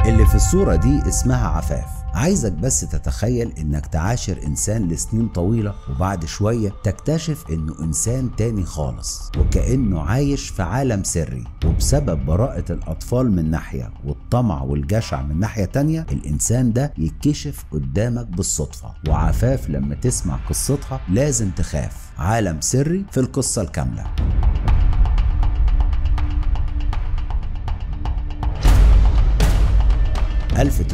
اللي في الصورة دي اسمها عفاف عايزك بس تتخيل انك تعاشر انسان لسنين طويلة وبعد شوية تكتشف انه انسان تاني خالص وكأنه عايش في عالم سري وبسبب براءة الاطفال من ناحية والطمع والجشع من ناحية تانية الانسان ده يتكشف قدامك بالصدفة وعفاف لما تسمع قصتها لازم تخاف عالم سري في القصة الكاملة –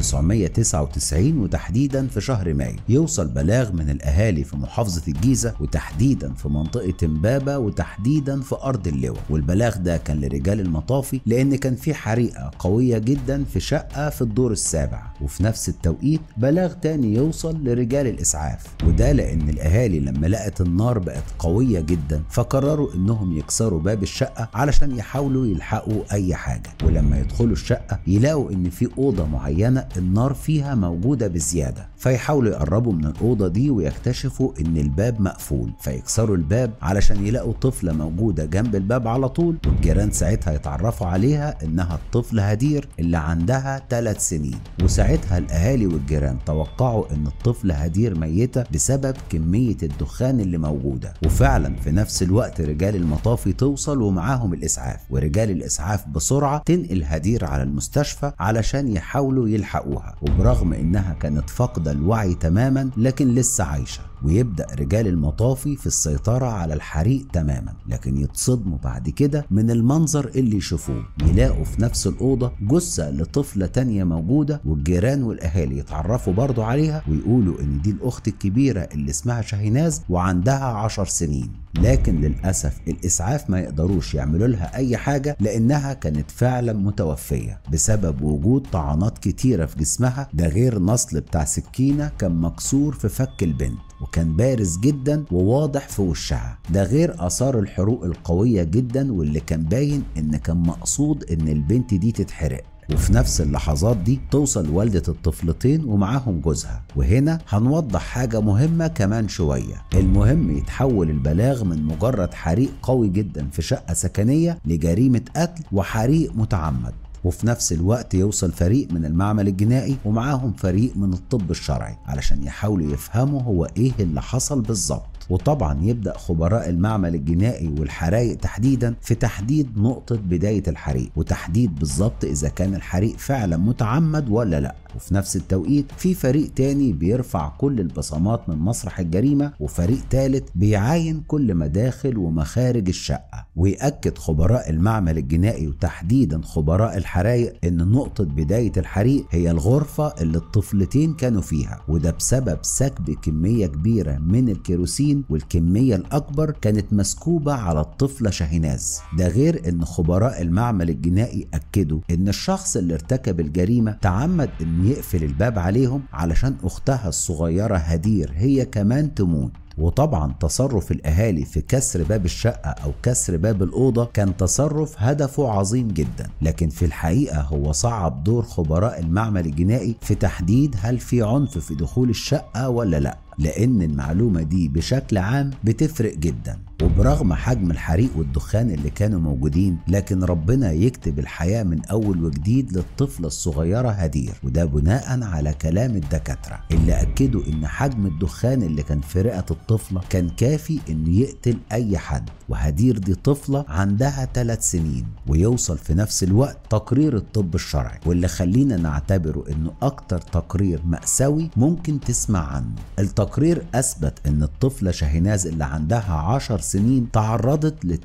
1999 وتحديدا في شهر مايو يوصل بلاغ من الأهالي في محافظة الجيزة وتحديدا في منطقة امبابة وتحديدا في أرض اللواء والبلاغ ده كان لرجال المطافي لأن كان في حريقة قوية جدا في شقة في الدور السابع وفي نفس التوقيت بلاغ تاني يوصل لرجال الإسعاف وده لأن الأهالي لما لقت النار بقت قوية جدا فقرروا إنهم يكسروا باب الشقة علشان يحاولوا يلحقوا أي حاجة ولما يدخلوا الشقة يلاقوا إن في أوضة معينة النار فيها موجودة بزيادة فيحاولوا يقربوا من الأوضة دي ويكتشفوا إن الباب مقفول فيكسروا الباب علشان يلاقوا طفلة موجودة جنب الباب على طول والجيران ساعتها يتعرفوا عليها إنها الطفل هدير اللي عندها 3 سنين وساعتها الأهالي والجيران توقعوا إن الطفل هدير ميتة بسبب كمية الدخان اللي موجودة وفعلا في نفس الوقت رجال المطافي توصل ومعاهم الإسعاف ورجال الإسعاف بسرعة تنقل هدير على المستشفى علشان يحاولوا يلحقوها وبرغم إنها كانت فاقدة الوعي تماما لكن لسه عايشة ويبدأ رجال المطافي في السيطرة على الحريق تماما لكن يتصدموا بعد كده من المنظر اللي يشوفوه يلاقوا في نفس الأوضة جثة لطفلة تانية موجودة والجيران والأهالي يتعرفوا برضو عليها ويقولوا إن دي الأخت الكبيرة اللي اسمها شاهيناز وعندها عشر سنين لكن للأسف الإسعاف ما يقدروش يعملوا لها أي حاجة لأنها كانت فعلا متوفية بسبب وجود طعنات كتيرة في جسمها ده غير نصل بتاع سكينة كان مكسور في فك البنت وكان بارز جدا وواضح في وشها ده غير اثار الحروق القويه جدا واللي كان باين ان كان مقصود ان البنت دي تتحرق وفي نفس اللحظات دي توصل والدة الطفلتين ومعاهم جوزها وهنا هنوضح حاجة مهمة كمان شوية المهم يتحول البلاغ من مجرد حريق قوي جدا في شقة سكنية لجريمة قتل وحريق متعمد وفي نفس الوقت يوصل فريق من المعمل الجنائي ومعاهم فريق من الطب الشرعي علشان يحاولوا يفهموا هو ايه اللي حصل بالظبط وطبعا يبدا خبراء المعمل الجنائي والحرايق تحديدا في تحديد نقطه بدايه الحريق وتحديد بالظبط اذا كان الحريق فعلا متعمد ولا لا وفي نفس التوقيت في فريق تاني بيرفع كل البصمات من مسرح الجريمه وفريق تالت بيعاين كل مداخل ومخارج الشقه ويأكد خبراء المعمل الجنائي وتحديدا خبراء الحرايق ان نقطه بدايه الحريق هي الغرفه اللي الطفلتين كانوا فيها وده بسبب سكب كميه كبيره من الكيروسين والكمية الأكبر كانت مسكوبة على الطفلة شاهيناز ده غير أن خبراء المعمل الجنائي أكدوا أن الشخص اللي ارتكب الجريمة تعمد أن يقفل الباب عليهم علشان أختها الصغيرة هدير هي كمان تموت وطبعا تصرف الاهالي في كسر باب الشقه او كسر باب الاوضه كان تصرف هدفه عظيم جدا لكن في الحقيقه هو صعب دور خبراء المعمل الجنائي في تحديد هل في عنف في دخول الشقه ولا لا لان المعلومه دي بشكل عام بتفرق جدا وبرغم حجم الحريق والدخان اللي كانوا موجودين لكن ربنا يكتب الحياه من اول وجديد للطفله الصغيره هدير وده بناء على كلام الدكاتره اللي اكدوا ان حجم الدخان اللي كان في رئه الطفله كان كافي انه يقتل اي حد وهدير دي طفله عندها ثلاث سنين ويوصل في نفس الوقت تقرير الطب الشرعي واللي خلينا نعتبره انه اكتر تقرير مأساوي ممكن تسمع عنه التقرير اثبت ان الطفله شاهيناز اللي عندها 10 سنين تعرضت ل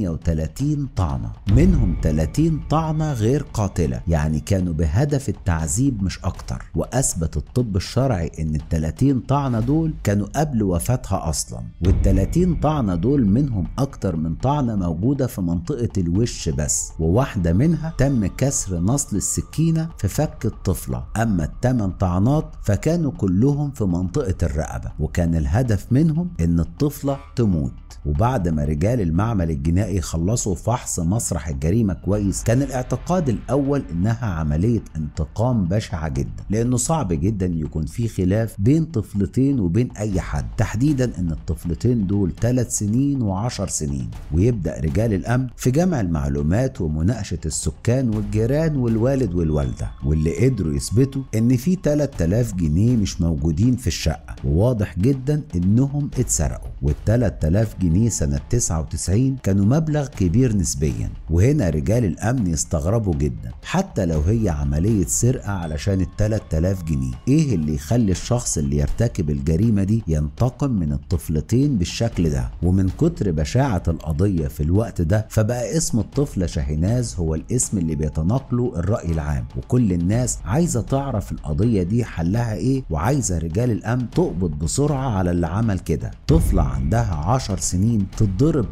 38 طعنه منهم 30 طعنه غير قاتله يعني كانوا بهدف التعذيب مش اكتر واثبت الطب الشرعي ان ال 30 طعنه دول كانوا قبل وفاتها اصلا وال 30 طعنه دول منهم اكتر من طعنه موجوده في منطقه الوش بس وواحده منها تم كسر نصل السكينه في فك الطفله اما الثمان طعنات فكانوا كلهم في منطقه الرقبه وكان الهدف منهم ان الطفله تموت وبعد ما رجال المعمل الجنائي خلصوا فحص مسرح الجريمة كويس كان الاعتقاد الأول إنها عملية انتقام بشعة جدا لأنه صعب جدا يكون في خلاف بين طفلتين وبين أي حد تحديدا إن الطفلتين دول ثلاث سنين وعشر سنين ويبدأ رجال الأمن في جمع المعلومات ومناقشة السكان والجيران والوالد والوالدة واللي قدروا يثبتوا إن في 3000 جنيه مش موجودين في الشقة وواضح جدا إنهم اتسرقوا وال 3000 جنيه سنة 99 كانوا مبلغ كبير نسبيا وهنا رجال الأمن يستغربوا جدا حتى لو هي عملية سرقة علشان ال 3000 جنيه إيه اللي يخلي الشخص اللي يرتكب الجريمة دي ينتقم من الطفلتين بالشكل ده ومن كتر بشاعة القضية في الوقت ده فبقى اسم الطفلة شاهيناز هو الاسم اللي بيتناقله الرأي العام وكل الناس عايزة تعرف القضية دي حلها ايه وعايزة رجال الأمن تقبض بسرعة على اللي عمل كده طفلة عندها 10 سنين تتضرب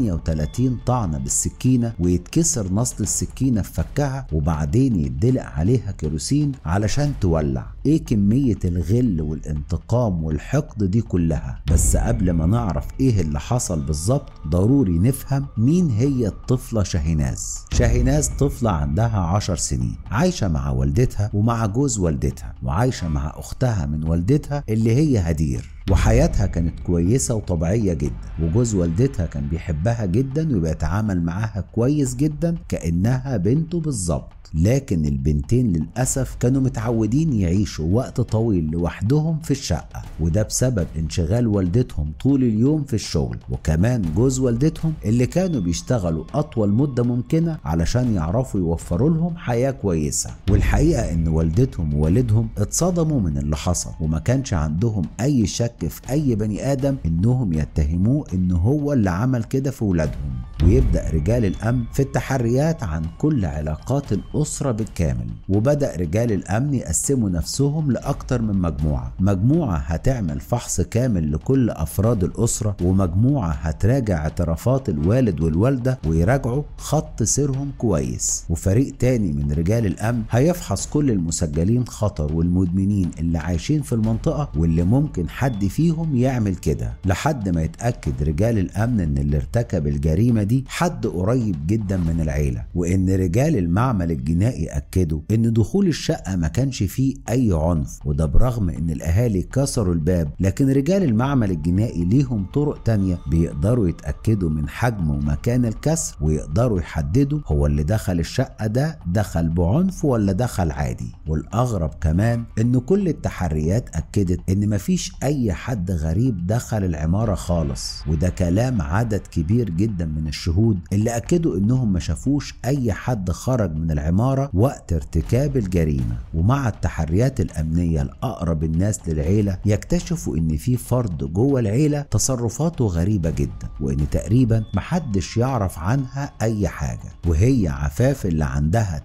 38 طعنة بالسكينة ويتكسر نصل السكينة في فكها وبعدين يدلق عليها كيروسين علشان تولع ايه كمية الغل والانتقام والحقد دي كلها بس قبل ما نعرف ايه اللي حصل بالظبط ضروري نفهم مين هي الطفلة شاهيناز شاهيناز طفلة عندها عشر سنين عايشة مع والدتها ومع جوز والدتها وعايشة مع أختها من والدتها اللي هي هدير وحياتها كانت كويسة وطبيعية جدا وجوز والدتها كان بيحبها جدا وبيتعامل معاها كويس جدا كأنها بنته بالظبط لكن البنتين للأسف كانوا متعودين يعيشوا وقت طويل لوحدهم في الشقة وده بسبب انشغال والدتهم طول اليوم في الشغل وكمان جوز والدتهم اللي كانوا بيشتغلوا أطول مدة ممكنة علشان يعرفوا يوفروا لهم حياة كويسة والحقيقة إن والدتهم ووالدهم اتصدموا من اللي حصل وما كانش عندهم أي شك في أي بني آدم إنهم يتهموه إن هو اللي عمل كده في ولادهم ويبدأ رجال الأمن في التحريات عن كل علاقات الأسرة بالكامل وبدأ رجال الأمن يقسموا نفسهم لأكتر من مجموعة مجموعة هتعمل فحص كامل لكل أفراد الأسرة ومجموعة هتراجع اعترافات الوالد والوالدة ويراجعوا خط سيرهم كويس وفريق تاني من رجال الأمن هيفحص كل المسجلين خطر والمدمنين اللي عايشين في المنطقة واللي ممكن حد فيهم يعمل كده لحد ما يتأكد رجال الأمن إن اللي ارتكب الجريمة دي حد قريب جدا من العيلة وإن رجال المعمل الجنائي أكدوا إن دخول الشقة ما كانش فيه أي عنف وده برغم إن الأهالي كسروا الباب لكن رجال المعمل الجنائي ليهم طرق تانية بيقدروا يتأكدوا من حجم ومكان الكسر ويقدروا يحددوا هو اللي دخل الشقة ده دخل بعنف ولا دخل عادي والأغرب كمان إن كل التحريات أكدت إن مفيش أي حد غريب دخل العمارة خالص وده كلام عدد كبير جدا من الشهود اللي أكدوا إنهم ما شافوش أي حد خرج من العمارة وقت ارتكاب الجريمة ومع التحريات الأمنية لأقرب الناس للعيلة يكتشفوا إن في فرد جوه العيلة تصرفاته غريبة جدا وإن تقريبا محدش يعرف عنها أي حاجة وهي عفاف اللي عندها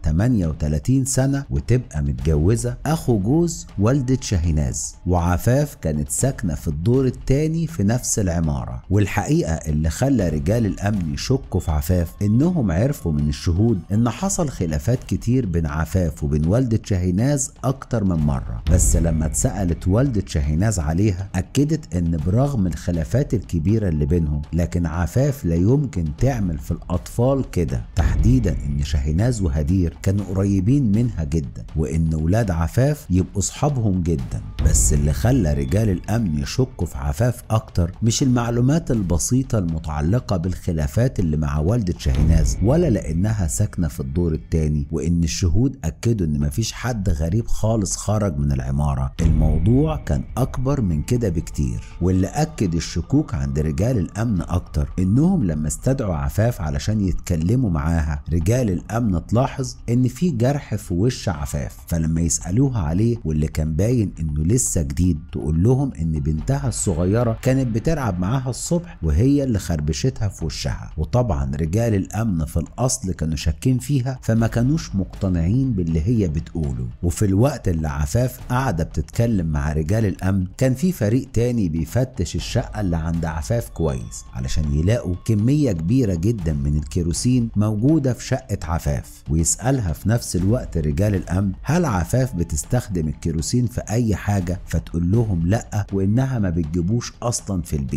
38 سنة وتبقى متجوزة أخو جوز والدة شاهيناز وعفاف كانت ساكنة في الدور التاني في نفس العمارة والحقيقة اللي خلى رجال الأمن يشكوا في عفاف إنهم عرفوا من الشهود إن حصل خلافات كتير بين عفاف وبين والدة شاهيناز أكتر من مرة بس لما اتسألت والدة شاهيناز عليها أكدت إن برغم الخلافات الكبيرة اللي بينهم لكن عفاف لا يمكن تعمل في الأطفال كده تحديدا إن شاهيناز وهدير كانوا قريبين منها جدا وإن ولاد عفاف يبقوا صحابهم جدا بس اللي خلى رجال الأمن يشكوا في عفاف أكتر مش المعلومات البسيطة المتعلقة بالخلافات اللي مع والدة شاهيناز ولا لأنها ساكنة في الدور التاني وإن الشهود أكدوا إن مفيش حد غريب خالص خرج من العمارة الموضوع كان أكبر من كده بكتير واللي أكد الشكوك عند رجال الأمن أكتر إنهم لما استدعوا عفاف علشان يتكلموا معاها رجال الأمن تلاحظ إن في جرح في وش عفاف فلما يسألوها عليه واللي كان باين إنه لسه جديد تقول لهم إن بنتها الصغيرة كانت بتلعب معاها الصبح وهي اللي خربشتها في وشها وطبعا رجال الأمن في الأصل كانوا شاكين فيها فما كانوش مقتنعين باللي هي بتقوله وفي الوقت اللي عفاف قاعدة بتتكلم مع رجال الأمن كان في فريق تاني بيفتش الشقة اللي عند عفاف كويس علشان يلاقوا كمية كبيرة جدا من الكيروسين موجودة في شقة عفاف ويسألها في نفس الوقت رجال الأمن هل عفاف بتستخدم الكيروسين في أي حاجة فتقول لهم لأ وإنها ما بتجيبوش أصلا في البيت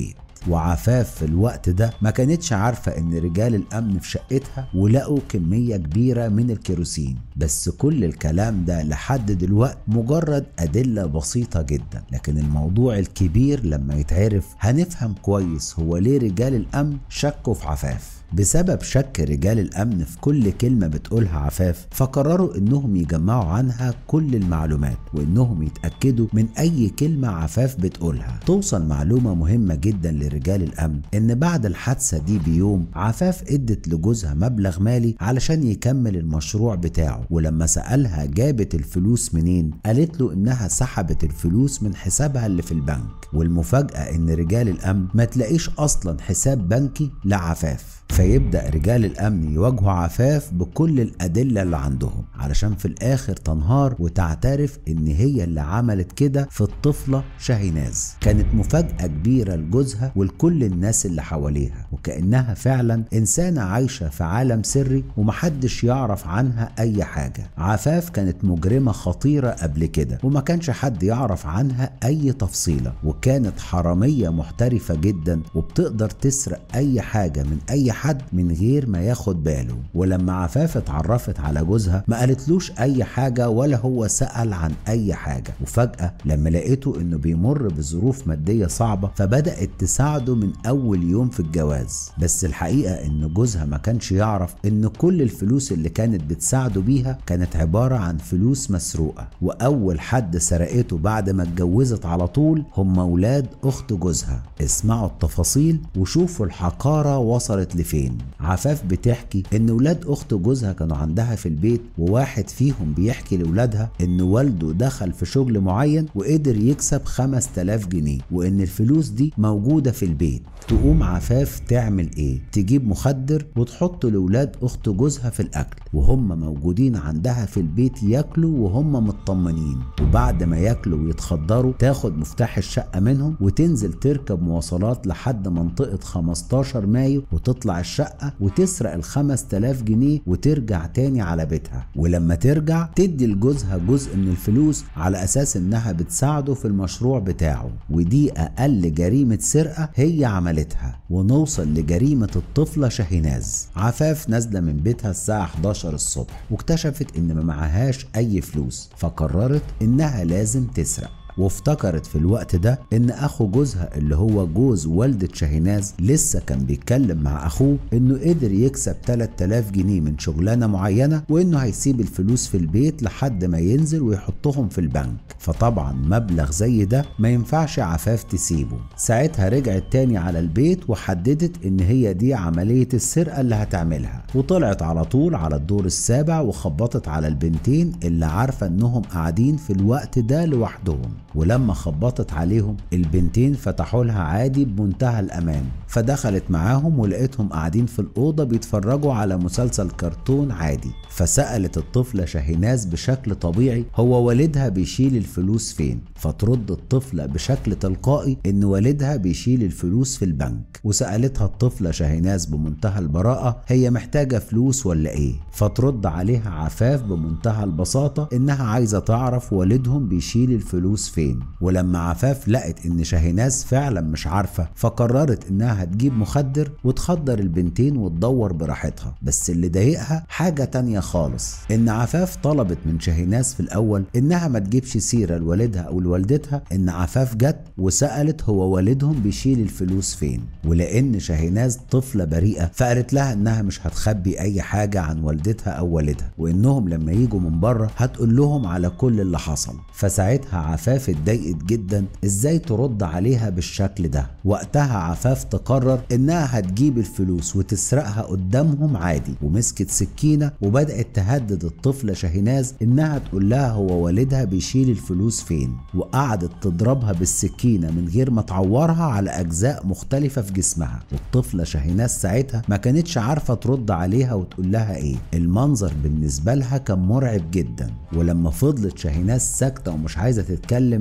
وعفاف في الوقت ده ما كانتش عارفة ان رجال الامن في شقتها ولقوا كمية كبيرة من الكيروسين بس كل الكلام ده لحد دلوقت مجرد ادلة بسيطة جدا لكن الموضوع الكبير لما يتعرف هنفهم كويس هو ليه رجال الامن شكوا في عفاف بسبب شك رجال الامن في كل كلمه بتقولها عفاف فقرروا انهم يجمعوا عنها كل المعلومات وانهم يتاكدوا من اي كلمه عفاف بتقولها توصل معلومه مهمه جدا لرجال الامن ان بعد الحادثه دي بيوم عفاف ادت لجوزها مبلغ مالي علشان يكمل المشروع بتاعه ولما سالها جابت الفلوس منين قالت له انها سحبت الفلوس من حسابها اللي في البنك والمفاجاه ان رجال الامن ما تلاقيش اصلا حساب بنكي لعفاف فيبدأ رجال الأمن يواجهوا عفاف بكل الأدلة اللي عندهم علشان في الآخر تنهار وتعترف إن هي اللي عملت كده في الطفلة شاهيناز كانت مفاجأة كبيرة لجوزها ولكل الناس اللي حواليها وكأنها فعلا إنسانة عايشة في عالم سري ومحدش يعرف عنها أي حاجة عفاف كانت مجرمة خطيرة قبل كده وما كانش حد يعرف عنها أي تفصيلة وكانت حرامية محترفة جدا وبتقدر تسرق أي حاجة من أي حد حد من غير ما ياخد باله ولما عفاف اتعرفت على جوزها ما قالتلوش اي حاجة ولا هو سأل عن اي حاجة وفجأة لما لقيته انه بيمر بظروف مادية صعبة فبدأت تساعده من اول يوم في الجواز بس الحقيقة ان جوزها ما كانش يعرف ان كل الفلوس اللي كانت بتساعده بيها كانت عبارة عن فلوس مسروقة واول حد سرقته بعد ما اتجوزت على طول هم ولاد اخت جوزها اسمعوا التفاصيل وشوفوا الحقارة وصلت لفين فين عفاف بتحكي ان ولاد اخت جوزها كانوا عندها في البيت وواحد فيهم بيحكي لولادها ان والده دخل في شغل معين وقدر يكسب 5000 جنيه وان الفلوس دي موجودة في البيت تقوم عفاف تعمل ايه تجيب مخدر وتحط لولاد اخت جوزها في الاكل وهم موجودين عندها في البيت ياكلوا وهم مطمنين وبعد ما ياكلوا ويتخدروا تاخد مفتاح الشقة منهم وتنزل تركب مواصلات لحد منطقة 15 مايو وتطلع الشقة وتسرق ال 5000 جنيه وترجع تاني على بيتها ولما ترجع تدي لجوزها جزء من الفلوس على أساس إنها بتساعده في المشروع بتاعه ودي أقل جريمة سرقة هي عملتها ونوصل لجريمة الطفلة شاهيناز عفاف نازلة من بيتها الساعة 11 الصبح واكتشفت إن ما معهاش أي فلوس فقررت إنها لازم تسرق وافتكرت في الوقت ده ان اخو جوزها اللي هو جوز والدة شاهيناز لسه كان بيتكلم مع اخوه انه قدر يكسب 3000 جنيه من شغلانة معينة وانه هيسيب الفلوس في البيت لحد ما ينزل ويحطهم في البنك فطبعا مبلغ زي ده ما ينفعش عفاف تسيبه ساعتها رجعت تاني على البيت وحددت ان هي دي عملية السرقة اللي هتعملها وطلعت على طول على الدور السابع وخبطت على البنتين اللي عارفة انهم قاعدين في الوقت ده لوحدهم ولما خبطت عليهم البنتين فتحوا لها عادي بمنتهى الامان فدخلت معاهم ولقيتهم قاعدين في الاوضه بيتفرجوا على مسلسل كرتون عادي فسالت الطفله شاهيناز بشكل طبيعي هو والدها بيشيل الفلوس فين فترد الطفله بشكل تلقائي ان والدها بيشيل الفلوس في البنك وسالتها الطفله شاهيناز بمنتهى البراءه هي محتاجه فلوس ولا ايه فترد عليها عفاف بمنتهى البساطه انها عايزه تعرف والدهم بيشيل الفلوس فين ولما عفاف لقت ان شاهيناز فعلا مش عارفه فقررت انها هتجيب مخدر وتخدر البنتين وتدور براحتها بس اللي ضايقها حاجه تانية خالص ان عفاف طلبت من شاهيناز في الاول انها ما تجيبش سيره لوالدها او لوالدتها ان عفاف جت وسالت هو والدهم بيشيل الفلوس فين ولان شاهيناز طفله بريئه فقالت لها انها مش هتخبي اي حاجه عن والدتها او والدها وانهم لما يجوا من بره هتقول لهم على كل اللي حصل فساعتها عفاف اتضايقت جدا ازاي ترد عليها بالشكل ده وقتها عفاف تقرر انها هتجيب الفلوس وتسرقها قدامهم عادي ومسكت سكينه وبدات تهدد الطفله شاهيناز انها تقول لها هو والدها بيشيل الفلوس فين وقعدت تضربها بالسكينه من غير ما تعورها على اجزاء مختلفه في جسمها والطفله شاهيناز ساعتها ما كانتش عارفه ترد عليها وتقول لها ايه المنظر بالنسبه لها كان مرعب جدا ولما فضلت شاهيناز ساكته ومش عايزه تتكلم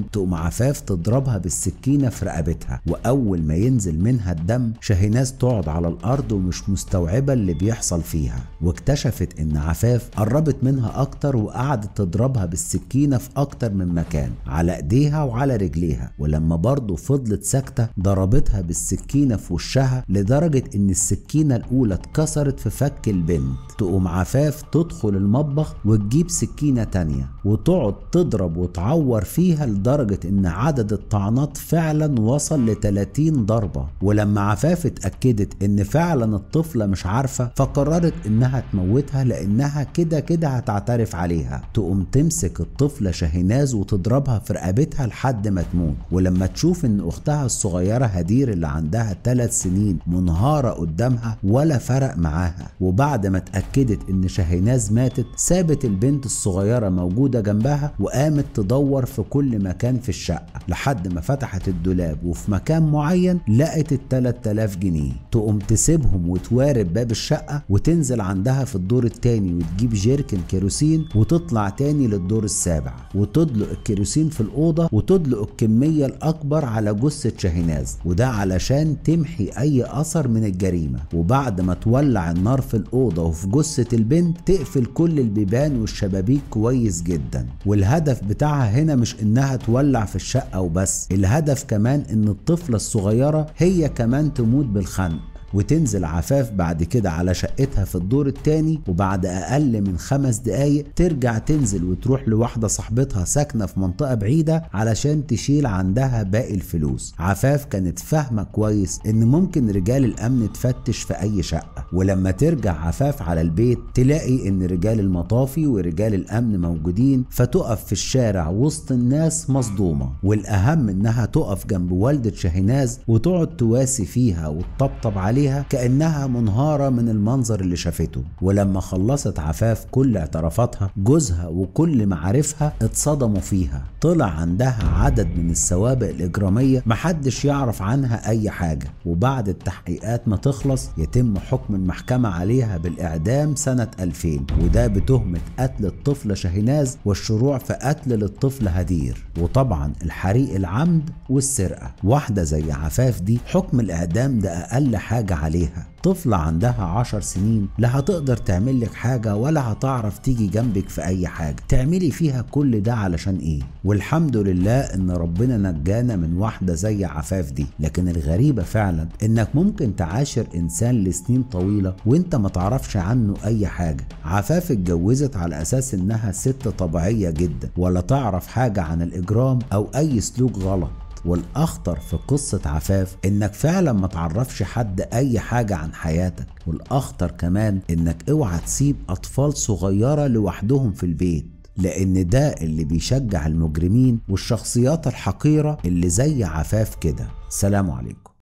تتكلم تقوم عفاف تضربها بالسكينة في رقبتها وأول ما ينزل منها الدم شاهيناز تقعد على الأرض ومش مستوعبة اللي بيحصل فيها واكتشفت إن عفاف قربت منها أكتر وقعدت تضربها بالسكينة في أكتر من مكان على إيديها وعلى رجليها ولما برضه فضلت ساكتة ضربتها بالسكينة في وشها لدرجة إن السكينة الأولى اتكسرت في فك البنت تقوم عفاف تدخل المطبخ وتجيب سكينة تانية وتقعد تضرب وتعور فيها لدرجة إن عدد الطعنات فعلا وصل ل 30 ضربة ولما عفاف اتأكدت إن فعلا الطفلة مش عارفة فقررت إنها تموتها لأنها كده كده هتعترف عليها تقوم تمسك الطفلة شاهيناز وتضربها في رقبتها لحد ما تموت ولما تشوف إن أختها الصغيرة هدير اللي عندها 3 سنين منهارة قدامها ولا فرق معاها وبعد ما اتأكدت إن شاهيناز ماتت سابت البنت الصغيرة موجودة جنبها وقامت تدور في كل مكان في الشقة لحد ما فتحت الدولاب وفي مكان معين لقت ال 3000 جنيه تقوم تسيبهم وتوارب باب الشقة وتنزل عندها في الدور التاني وتجيب جيركن كيروسين وتطلع تاني للدور السابع وتدلق الكيروسين في الأوضة وتدلق الكمية الأكبر على جثة شاهيناز وده علشان تمحي أي أثر من الجريمة وبعد ما تولع النار في الأوضة وفي جثة البنت تقفل كل البيبان والشبابيك كويس جدا والهدف بتاعها هنا مش إنها تولع في الشقة وبس الهدف كمان إن الطفلة الصغيرة هي كمان تموت بالخنق وتنزل عفاف بعد كده على شقتها في الدور التاني وبعد أقل من خمس دقايق ترجع تنزل وتروح لواحدة صاحبتها ساكنة في منطقة بعيدة علشان تشيل عندها باقي الفلوس عفاف كانت فاهمة كويس إن ممكن رجال الأمن تفتش في أي شقة ولما ترجع عفاف على البيت تلاقي إن رجال المطافي ورجال الأمن موجودين فتقف في الشارع وسط الناس مصدومة والأهم إنها تقف جنب والدة شاهيناز وتقعد تواسي فيها وتطبطب عليها عليها كأنها منهارة من المنظر اللي شافته ولما خلصت عفاف كل اعترافاتها جوزها وكل معارفها اتصدموا فيها طلع عندها عدد من السوابق الإجرامية محدش يعرف عنها أي حاجة وبعد التحقيقات ما تخلص يتم حكم المحكمة عليها بالإعدام سنة 2000 وده بتهمة قتل الطفلة شاهيناز والشروع في قتل للطفل هدير وطبعا الحريق العمد والسرقة واحدة زي عفاف دي حكم الإعدام ده أقل حاجة عليها طفلة عندها عشر سنين لا هتقدر تعمل لك حاجة ولا هتعرف تيجي جنبك في أي حاجة تعملي فيها كل ده علشان إيه والحمد لله إن ربنا نجانا من واحدة زي عفاف دي لكن الغريبة فعلا إنك ممكن تعاشر إنسان لسنين طويلة وإنت ما تعرفش عنه أي حاجة عفاف اتجوزت على أساس إنها ست طبيعية جدا ولا تعرف حاجة عن الإجرام أو أي سلوك غلط والاخطر في قصة عفاف انك فعلا ما تعرفش حد اي حاجة عن حياتك والاخطر كمان انك اوعى تسيب اطفال صغيرة لوحدهم في البيت لان ده اللي بيشجع المجرمين والشخصيات الحقيرة اللي زي عفاف كده سلام عليكم